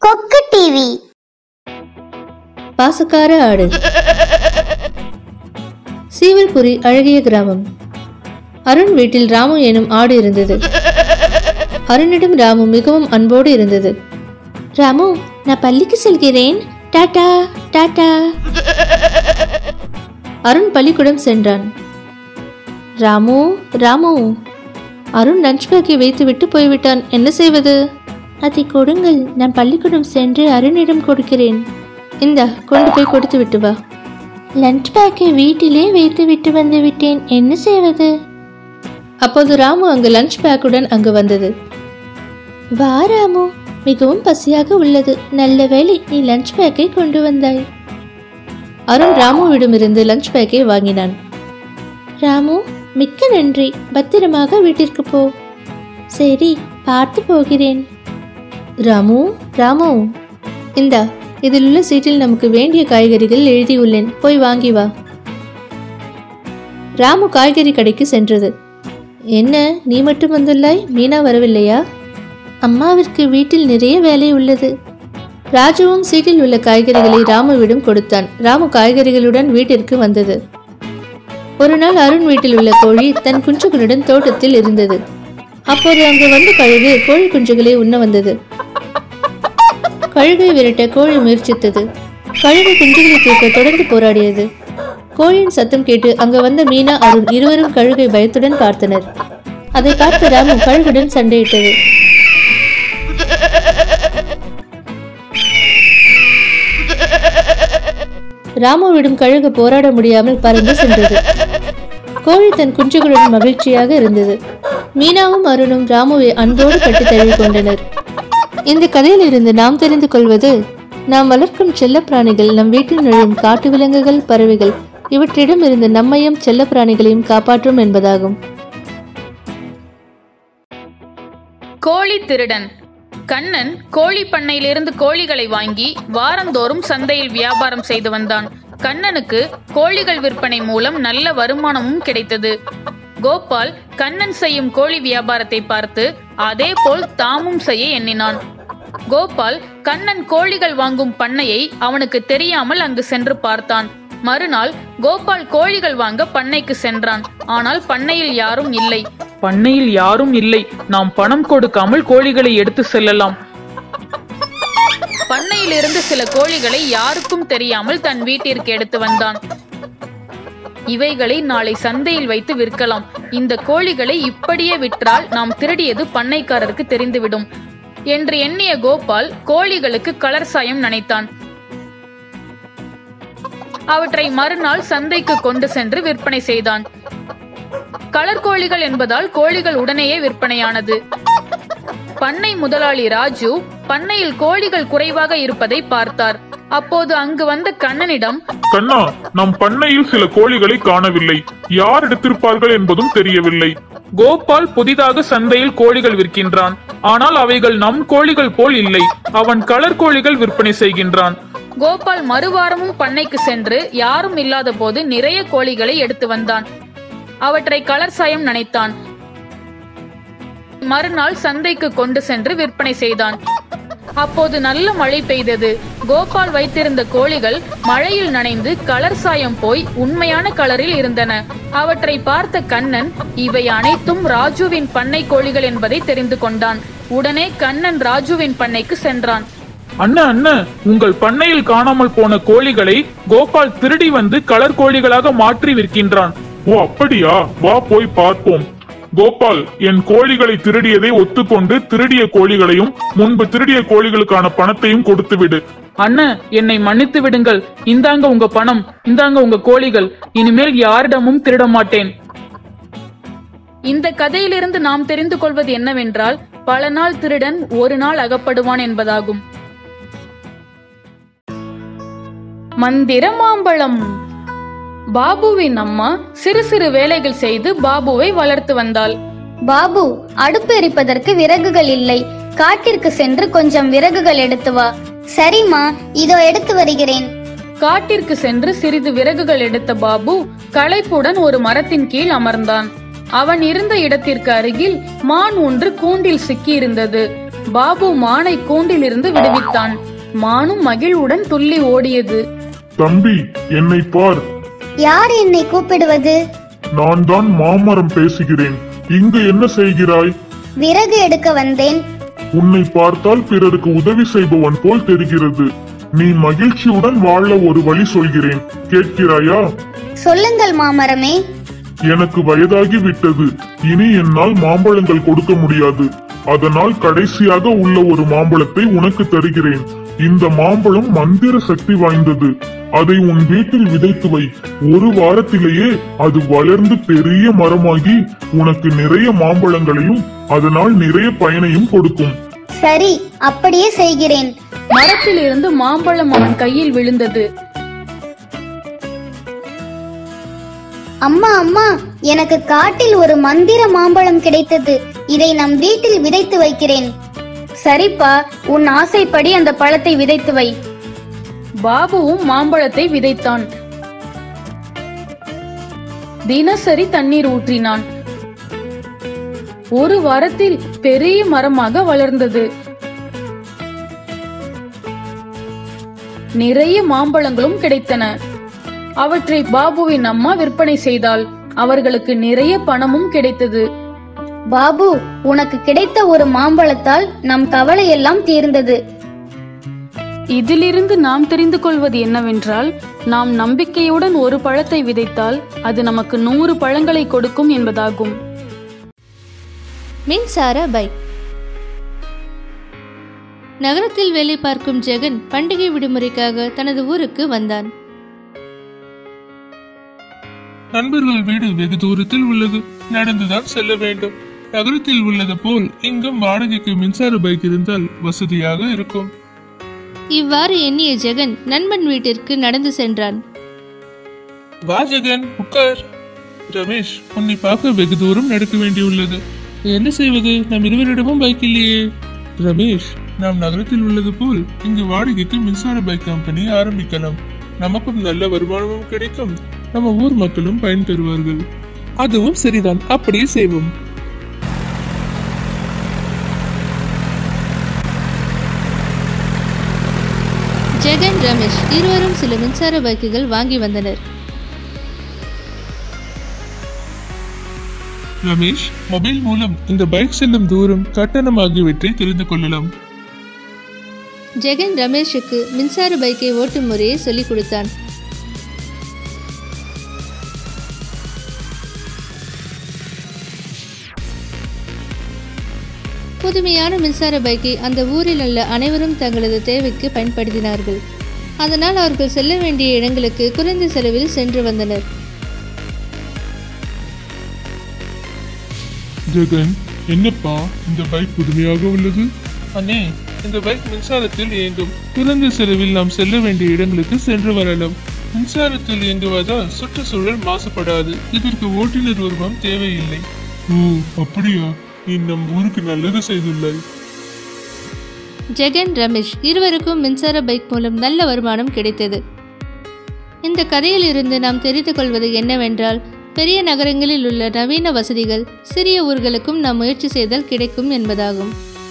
கொக்கு டிவி பாசக்கார ஆடு சீவல்புரி அழகிய கிராமம் அருண் வீட்டில் ராமு எனும் ஆடு இருந்தது அருணிடம் ராமு மிகவும் அன்போடு இருந்தது ராமு நான் பள்ளிக்கு செல்கிறேன் டாடா டாடா அருண் பள்ளிக்கூடம் சென்றான் ராமு ராமு அருண் லஞ்ச் பேக்கை வைத்துவிட்டு போய்விட்டான் என்ன செய்வது அதை கொடுங்கள் நான் பள்ளிக்கூடம் சென்று அருணிடம் கொடுக்கிறேன் இந்தா கொண்டு போய் கொடுத்து விட்டு வா லஞ்ச் பேக்கை வீட்டிலே வைத்து விட்டு வந்து விட்டேன் என்ன செய்வது அப்போது ராமு அங்கு லஞ்ச் பேக்குடன் அங்கு வந்தது வா ராமு மிகவும் பசியாக உள்ளது நல்ல வேளை நீ லஞ்ச் பேக்கை கொண்டு வந்தாய் அருண் ராமுவிடமிருந்து லஞ்ச் பேக்கை வாங்கினான் ராமு மிக்க நன்றி பத்திரமாக வீட்டிற்கு போ சரி பார்த்து போகிறேன் ராமு ராமு இந்தா இதில் உள்ள சீட்டில் நமக்கு வேண்டிய காய்கறிகள் எழுதியுள்ளேன் போய் வாங்கி வா ராமு காய்கறி கடைக்கு சென்றது என்ன நீ மட்டும் வந்துள்ளாய் மீனா வரவில்லையா அம்மாவிற்கு வீட்டில் நிறைய வேலை உள்ளது ராஜுவும் சீட்டில் உள்ள காய்கறிகளை ராமுவிடம் கொடுத்தான் ராமு காய்கறிகளுடன் வீட்டிற்கு வந்தது ஒரு நாள் அருண் வீட்டில் உள்ள கோழி தன் குஞ்சுகளுடன் தோட்டத்தில் இருந்தது அப்போது அங்கு வந்த கழுகு கோழி குஞ்சுகளை உண்ண வந்தது கழுகை விரட்ட கோழி முயற்சித்தது கழுகு குஞ்சுகளை தூக்க தொடர்ந்து போராடியது கோழியின் சத்தம் கேட்டு அங்கு வந்த மீனா அருண் இருவரும் கழுகை பயத்துடன் பார்த்தனர் அதை பார்த்த ராமு கழுகுடன் சண்டையிட்டது ராமுவிடம் கழுகு போராட முடியாமல் பறந்து சென்றது கோழி தன் குஞ்சுகளுடன் மகிழ்ச்சியாக இருந்தது மீனாவும் அருணும் ராமுவை அன்போடு கட்டி தழுவிக் கொண்டனர் இந்த கதையில் இருந்து நாம் தெரிந்து கொள்வது நாம் வளர்க்கும் செல்லப்பிராணிகள் நம் வீட்டில் நுழையும் காட்டு விலங்குகள் பறவைகள் இவற்றிடம் இருந்து நம்மையும் செல்லப்பிராணிகளையும் காப்பாற்றும் என்பதாகும் கோழி திருடன் கண்ணன் கோழி பண்ணையிலிருந்து கோழிகளை வாங்கி வாரந்தோறும் சந்தையில் வியாபாரம் செய்து வந்தான் கண்ணனுக்கு கோழிகள் விற்பனை மூலம் நல்ல வருமானமும் கிடைத்தது கோபால் கண்ணன் செய்யும் கோழி வியாபாரத்தை பார்த்து அதே போல் தாமும் செய்ய எண்ணினான் கோபால் கண்ணன் கோழிகள் வாங்கும் பண்ணையை அவனுக்கு தெரியாமல் அங்கு சென்று பார்த்தான் மறுநாள் கோபால் கோழிகள் வாங்க பண்ணைக்கு சென்றான் ஆனால் பண்ணையில் யாரும் இல்லை பண்ணையில் யாரும் இல்லை நாம் பணம் கொடுக்காமல் கோழிகளை எடுத்து செல்லலாம் பண்ணையிலிருந்து சில கோழிகளை யாருக்கும் தெரியாமல் தன் வீட்டிற்கு எடுத்து வந்தான் இவைகளை நாளை சந்தையில் வைத்து விற்கலாம் இந்த கோழிகளை இப்படியே விற்றால் நாம் திருடியது பண்ணைக்காரருக்கு தெரிந்துவிடும் என்று எண்ணிய கோபால் கோழிகளுக்கு கலர் சாயம் நனைத்தான் அவற்றை மறுநாள் சந்தைக்கு கொண்டு சென்று விற்பனை செய்தான் கலர் கோழிகள் என்பதால் கோழிகள் உடனேயே விற்பனையானது பண்ணை முதலாளி ராஜு பண்ணையில் கோழிகள் குறைவாக இருப்பதை பார்த்தார் அப்போது அங்கு வந்த கண்ணனிடம் கண்ணா நம் பண்ணையில் சில கோழிகளை காணவில்லை யார் எடுத்திருப்பார்கள் என்பதும் தெரியவில்லை கோபால் புதிதாக சந்தையில் கோழிகள் விற்கின்றான் ஆனால் அவைகள் நம் கோழிகள் போல் இல்லை அவன் கலர் கோழிகள் விற்பனை செய்கின்றான் கோபால் மறுவாரமும் பண்ணைக்கு சென்று யாரும் இல்லாத போது நிறைய கோழிகளை எடுத்து வந்தான் அவற்றை கலர் சாயம் நனைத்தான் மறுநாள் சந்தைக்கு கொண்டு சென்று விற்பனை செய்தான் அப்போது நல்ல மழை பெய்தது கோபால் வைத்திருந்த கோழிகள் மழையில் நனைந்து கலர் சாயம் போய் உண்மையான கலரில் இருந்தன அவற்றை பார்த்த கண்ணன் இவை அனைத்தும் ராஜுவின் பண்ணை கோழிகள் என்பதை தெரிந்து கொண்டான் உடனே கண்ணன் ராஜுவின் பண்ணைக்கு சென்றான் அண்ணா அண்ணா உங்கள் பண்ணையில் காணாமல் போன கோழிகளை கோபால் திருடி வந்து கலர் கோழிகளாக மாற்றி விற்கின்றான் ஓ அப்படியா வா போய் பார்ப்போம் கோபால் என் கோழிகளை திருடியதை ஒத்துக்கொண்டு திருடிய கோழிகளையும் முன்பு திருடிய கோழிகளுக்கான பணத்தையும் கொடுத்து விடு அண்ணா என்னை மன்னித்து விடுங்கள் இந்தாங்க உங்க பணம் இந்தாங்க உங்க கோழிகள் இனிமேல் யாரிடமும் திருட மாட்டேன் இந்த கதையிலிருந்து நாம் தெரிந்து கொள்வது என்னவென்றால் பல நாள் திருடன் ஒரு நாள் அகப்படுவான் என்பதாகும் மந்திர மாம்பழம் பாபுவின் அம்மா சிறு சிறு வேலைகள் செய்து பாபுவை வளர்த்து வந்தாள் பாபு அடுப்பு எரிப்பதற்கு விறகுகள் இல்லை காட்டிற்கு சென்று கொஞ்சம் விறகுகள் எடுத்து வா சரிம்மா இதோ எடுத்து வருகிறேன் காட்டிற்கு சென்று சிறிது விறகுகள் எடுத்த பாபு களைப்புடன் ஒரு மரத்தின் கீழ் அமர்ந்தான் அவன் இருந்த இடத்திற்கு அருகில் மான் ஒன்று கூண்டில் சிக்கியிருந்தது பாபு மானை கூண்டிலிருந்து விடுவித்தான் மானும் மகிழ்வுடன் துள்ளி ஓடியது தம்பி என்னை பார் யார் என்னை கூப்பிடுவது நான் தான் மாமரம் பேசுகிறேன் இங்கு என்ன செய்கிறாய் விறகு எடுக்க வந்தேன் உன்னை பார்த்தால் பிறருக்கு உதவி செய்பவன் போல் தெரிகிறது நீ மகிழ்ச்சியுடன் வாழ ஒரு வழி சொல்கிறேன் கேட்கிறாயா சொல்லுங்கள் மாமரமே எனக்கு வயதாகி விட்டது இனி என்னால் மாம்பழங்கள் கொடுக்க முடியாது அதனால் கடைசியாக உள்ள ஒரு மாம்பழத்தை உனக்கு தருகிறேன் இந்த மாம்பழம் மந்திர சக்தி வாய்ந்தது அதை உன் வீட்டில் விதைத்து வை ஒரு வாரத்திலேயே அது வளர்ந்து பெரிய மரமாகி உனக்கு நிறைய மாம்பழங்களையும் அதனால் நிறைய பயனையும் கொடுக்கும் சரி அப்படியே செய்கிறேன் மரத்திலிருந்து மாம்பழம் அவன் கையில் விழுந்தது அம்மா அம்மா எனக்கு காட்டில் ஒரு மந்திர மாம்பழம் கிடைத்தது இதை நம் வீட்டில் விதைத்து வைக்கிறேன் சரிப்பா உன் ஆசைப்படி அந்த பழத்தை விதைத்து வை பாபுவும் மாம்பழத்தை விதைத்தான் தினசரி தண்ணீர் ஊற்றினான் ஒரு வாரத்தில் பெரிய மரமாக வளர்ந்தது நிறைய மாம்பழங்களும் கிடைத்தன அவற்றை பாபுவின் அம்மா விற்பனை செய்தாள் அவர்களுக்கு நிறைய பணமும் கிடைத்தது பாபு உனக்கு கிடைத்த ஒரு மாம்பழத்தால் நம் கவலை எல்லாம் தீர்ந்தது இதிலிருந்து நாம் தெரிந்து கொள்வது என்னவென்றால் நாம் நம்பிக்கையுடன் ஒரு பழத்தை விதைத்தால் அது நமக்கு நூறு பழங்களை கொடுக்கும் என்பதாகும் மின்சார பைக் நகரத்தில் வேலை பார்க்கும் ஜெகன் பண்டிகை விடுமுறைக்காக தனது ஊருக்கு வந்தான் நண்பர்கள் வீடு வெகு தூரத்தில் உள்ளது நடந்துதான் செல்ல வேண்டும் நகரத்தில் உள்ளது போல் இங்கும் வாடகைக்கு மின்சார பைக் இருந்தால் வசதியாக இருக்கும் இவ்வாறு எண்ணிய ஜெகன் நண்பன் வீட்டிற்கு நடந்து சென்றான் வா ஜெகன் உட்கார் ரமேஷ் உன்னை பார்க்க வெகு தூரம் நடக்க வேண்டியுள்ளது என்ன செய்வது நம் இருவரிடமும் பைக் இல்லையே ரமேஷ் நாம் நகரத்தில் உள்ளது போல் இங்கு வாடகைக்கு மின்சார பைக் கம்பெனி ஆரம்பிக்கலாம் நமக்கும் நல்ல வருமானமும் கிடைக்கும் நம்ம ஊர் மக்களும் பயன் பெறுவார்கள் அதுவும் சரிதான் அப்படியே செய்வோம் ஜெகன் ரமேஷ் இருவரும் சில மின்சார பைக்குகள் வாங்கி வந்தனர் ரமேஷ் மொபைல் மூலம் இந்த பைக் செல்லும் தூரம் கட்டணம் ஆகியவற்றை தெரிந்து கொள்ளலாம் ஜெகன் ரமேஷுக்கு மின்சார பைக்கை ஓட்டும் முறையை சொல்லிக் கொடுத்தான் புதுமையான மின்சார பைக்கை அந்த ஊரில் உள்ள அனைவரும் தங்களது தேவைக்கு பயன்படுத்தினார்கள் அதனால் அவர்கள் செல்ல வேண்டிய இடங்களுக்கு குறைந்த செலவில் சென்று வந்தனர் ஜெகன் என்னப்பா இந்த பைக் புதுமையாக உள்ளது அண்ணே இந்த பைக் மின்சாரத்தில் இயங்கும் குறைந்த செலவில் நாம் செல்ல வேண்டிய இடங்களுக்கு சென்று வரலாம் மின்சாரத்தில் இயங்குவதால் சுற்றுச்சூழல் மாசுபடாது இதற்கு ஓட்டுநர் உருவம் தேவையில்லை ஓ அப்படியா நீ நம் ஊருக்கு நல்லது செய்துள்ளாய் ஜெகன் ரமேஷ் இருவருக்கும் மின்சார பைக் மூலம் நல்ல வருமானம் கிடைத்தது இந்த கதையில் இருந்து நாம் தெரிந்து கொள்வது என்னவென்றால் பெரிய நகரங்களில் உள்ள நவீன வசதிகள் சிறிய ஊர்களுக்கும் நாம் முயற்சி செய்தால் கிடைக்கும் என்பதாகும்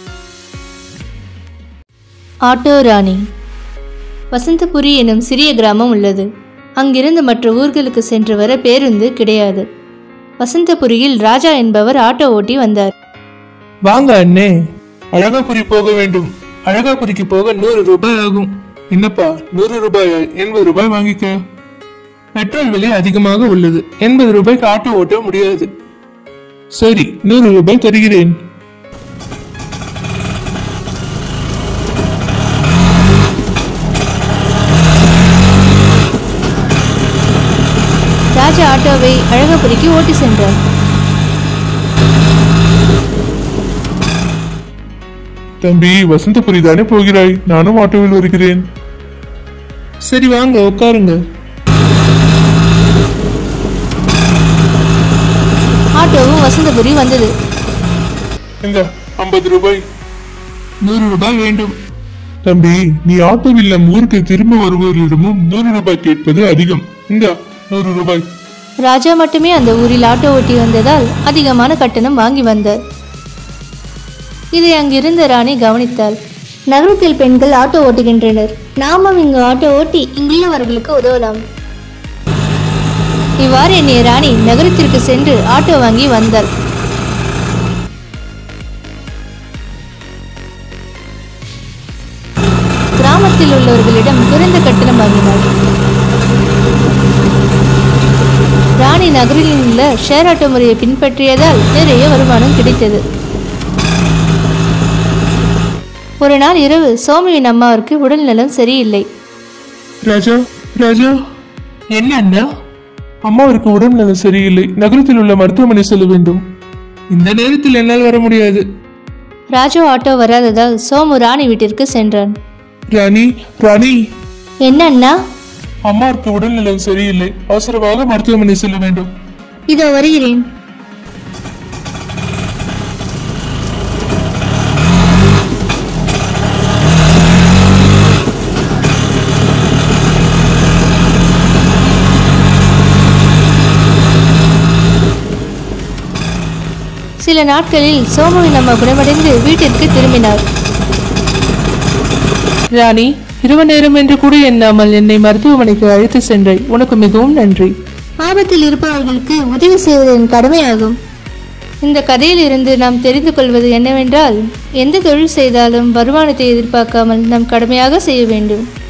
ஆட்டோ ராணி வசந்தபுரி எனும் சிறிய கிராமம் உள்ளது அங்கிருந்து மற்ற ஊர்களுக்கு சென்று வர பேருந்து கிடையாது வசந்தபுரியில் ராஜா என்பவர் ஆட்டோ ஓட்டி வந்தார் வாங்க அண்ணே அழகாபுரி போக வேண்டும் அழகாபுரிக்கு போக நூறு ரூபாய் ஆகும் என்னப்பா நூறு ரூபாய் எண்பது ரூபாய் வாங்கிக்க பெட்ரோல் விலை அதிகமாக உள்ளது எண்பது ரூபாய்க்கு ஆட்டோ ஓட்ட முடியாது சரி நூறு ரூபாய் தருகிறேன் ராஜா ஆட்டோவை அழகபுரிக்கு ஓட்டி சென்றார் தம்பி வசந்தபுரி தானே போகிறாய் நானும் ஆட்டோவில் வருகிறேன் சரி வாங்க உட்காருங்க ஆட்டோவும் வசந்தபுரி வந்தது இந்த ஐம்பது ரூபாய் நூறு ரூபாய் வேண்டும் தம்பி நீ ஆட்டோவில் நம் ஊருக்கு திரும்ப வருபவர்களிடமும் நூறு ரூபாய் கேட்பது அதிகம் இந்த நூறு ரூபாய் ராஜா மட்டுமே அந்த ஊரில் ஆட்டோ ஓட்டி வந்ததால் அதிகமான கட்டணம் வாங்கி வந்தார் இதை அங்கிருந்த ராணி கவனித்தாள் நகரத்தில் பெண்கள் ஆட்டோ ஓட்டுகின்றனர் நாமும் இங்கு ஆட்டோ ஓட்டி இங்குள்ளவர்களுக்கு உதவலாம் இவ்வாறு எண்ணிய ராணி நகரத்திற்கு சென்று ஆட்டோ வாங்கி வந்தாள் கிராமத்தில் உள்ளவர்களிடம் குறைந்த கட்டணம் வாங்கினாள் ராணி நகரில் உள்ள ஷேர் ஆட்டோ முறையை பின்பற்றியதால் நிறைய வருமானம் கிடைத்தது ஒரு நாள் இரவு சோமுவின் அம்மாவிற்கு உடல்நலம் சரியில்லை ராஜா ராஜா என்ன அண்ணா அம்மாவிற்கு உடல்நலம் சரியில்லை நகரத்தில் உள்ள மருத்துவமனை செல்ல வேண்டும் இந்த நேரத்தில் என்னால் வர முடியாது ராஜு ஆட்டோ வராததால் சோமு ராணி வீட்டிற்கு சென்றான் ராணி ராணி என்ன அண்ணா அம்மாவிற்கு உடல்நலம் சரியில்லை அவசரமாக மருத்துவமனை செல்ல வேண்டும் இதோ வருகிறேன் சில நாட்களில் சோமுவின் அம்மா குணமடைந்து வீட்டிற்கு திரும்பினார் ராணி இரவு நேரம் என்று கூட எண்ணாமல் என்னை மருத்துவமனைக்கு அழைத்து சென்றாய் உனக்கு மிகவும் நன்றி ஆபத்தில் இருப்பவர்களுக்கு உதவி செய்வது என் கடமையாகும் இந்த கதையில் இருந்து நாம் தெரிந்து கொள்வது என்னவென்றால் எந்த தொழில் செய்தாலும் வருமானத்தை எதிர்பார்க்காமல் நாம் கடமையாக செய்ய வேண்டும்